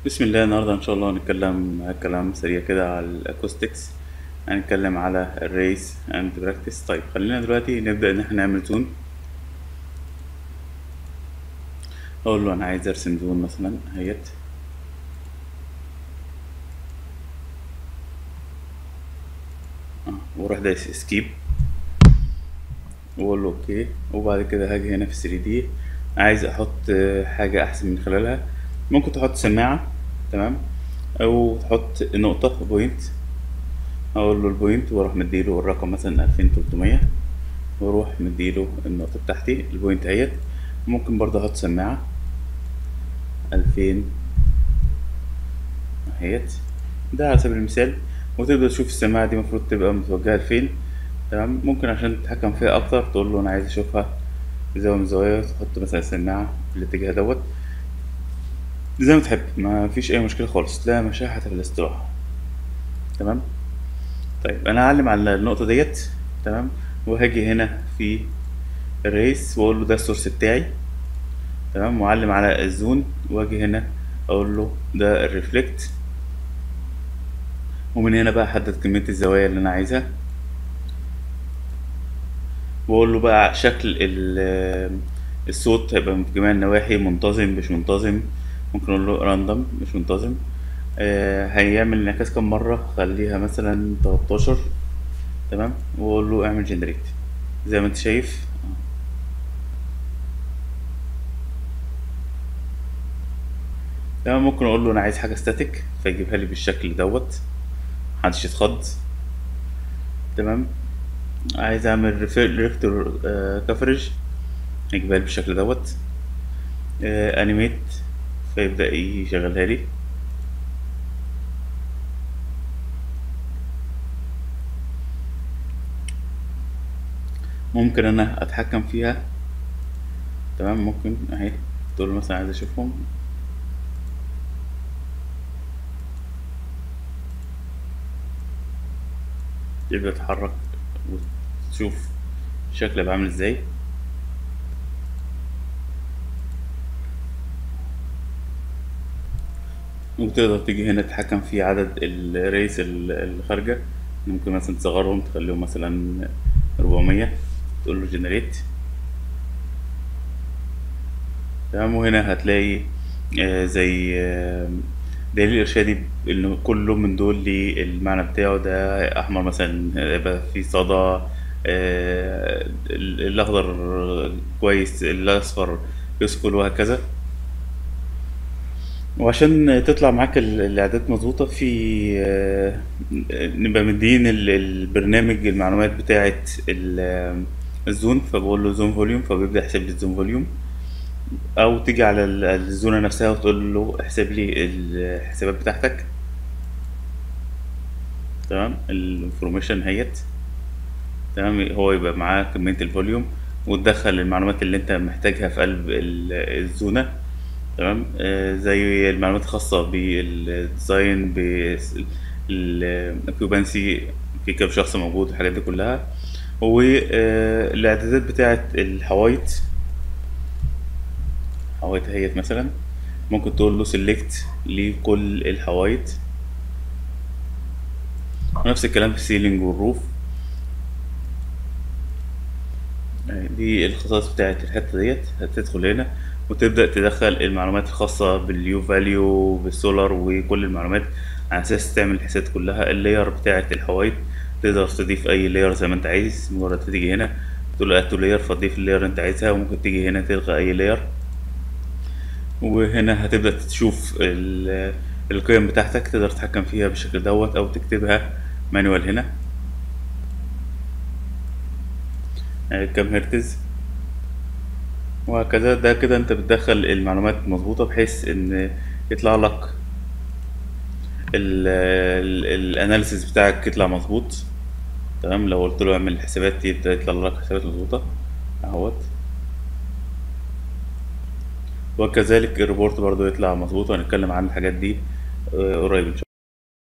بسم الله النهاردة إن شاء الله هنتكلم كلام سريع كده على الأكوستكس هنتكلم على الريس أند براكتس طيب خلينا دلوقتي نبدأ إن احنا نعمل زون أقول له أنا عايز أرسم زون مثلا اهيت آه، وأروح دايس اسكيب وأقول له أوكي وبعد كده هاجي هنا في 3 دي عايز أحط آه، حاجة أحسن من خلالها ممكن تحط سماعة تمام أو تحط نقطة بوينت أقول له البوينت وأروح مديله الرقم مثلا ألفين تلتمية وأروح مديله النقطة بتاعتي البوينت اهيت ممكن برضه أحط سماعة ألفين اهيت ده على سبيل المثال وتقدر تشوف السماعة دي المفروض تبقى متوجهة لفين تمام ممكن عشان تتحكم فيها أكتر تقول له أنا عايز أشوفها بزاوية من الزوايا تحط مثلا السماعة في الاتجاه دوت زي ما تحب ما فيش أي مشكلة خالص لا مشاحة في الاستراحة تمام طيب أنا هعلم على النقطة ديت تمام وهاجي هنا في الريس وأقول له ده السورس بتاعي تمام وأعلم على الزون وأجي هنا أقول له ده الريفلكت ومن هنا بقى أحدد كمية الزوايا اللي أنا عايزها واقول له بقى شكل ال- الصوت هيبقى في جميع النواحي منتظم مش منتظم ممكن اقول له راندوم مش منتظم آه هيعمل انعكاس كام مرة خليها مثلا 13 تمام واقول له اعمل جنريت زي ما انت شايف تمام ممكن اقول له انا عايز حاجة ستاتيك فيجيبها لي بالشكل دوت محدش يتخض تمام عايز اعمل ريفلكتور كفرج يجيبها لي بالشكل دوت انيميت فيبدأ يشغلها لي ممكن انا اتحكم فيها تمام ممكن اهي تقول له مثلا عايز اشوفهم تبدأ تتحرك وتشوف الشكل هيبقى عامل ازاي وتقدر تيجي هنا تتحكم في عدد الريس ال- اللي خارجة ممكن مثلا تصغرهم تخليهم مثلا 400 تقول له جنريت تمام وهنا هتلاقي آه، زي آه، دليل إرشادي إن كل لون من دول ليه المعنى بتاعه ده أحمر مثلا يبقى في صدى آه، ال- الأخضر كويس الأصفر يسكل وهكذا وعشان تطلع معاك ال- الإعدادات مظبوطة في آه، نبقى مدين ال- البرنامج المعلومات بتاعة ال- الزون فبقول له زون فوليوم فبيبدأ يحسب لي الزون فوليوم او تيجي على ال- الزونة نفسها وتقول له احسب لي الحسابات بتاعتك تمام الانفورميشن هيت تمام هو يبقى معاه كمية الفوليوم وتدخل المعلومات اللي انت محتاجها في قلب ال- الزونة تمام آه زي المعلومات الخاصة بالديزاين بالاكيوبانسي في كام شخص موجود الحاجات دي كلها والاعدادات بتاعة الحوايط حوايط اهيت مثلا ممكن تقول له سيلكت لكل الحوايط ونفس الكلام في السيلينج والروف آه، دي الخصائص بتاعت الحتة ديت هتدخل هنا وتبدأ تدخل المعلومات الخاصة باليو فاليو بالسولار وكل المعلومات على أساس تعمل الحسابات كلها اللاير بتاعت الحوايط تقدر تضيف أي لاير زي ما أنت عايز مجرد تيجي هنا تقول له اد لاير فتضيف اللاير اللي أنت عايزها وممكن تيجي هنا تلغي أي لاير وهنا هتبدأ تشوف ال- القيم بتاعتك تقدر تتحكم فيها بالشكل دوت أو تكتبها مانوال هنا آه، كام هرتز وهكذا ده كده انت بتدخل المعلومات مظبوطة بحيث ان يطلع لك الاناليسيس بتاعك يطلع مظبوط تمام لو قلت له اعمل حسابات يبدأ يطلع لك حسابات مظبوطة اهوت وكذلك الريبورت برضو يطلع مظبوط وهنتكلم عن الحاجات دي آه، قريب ان شاء الله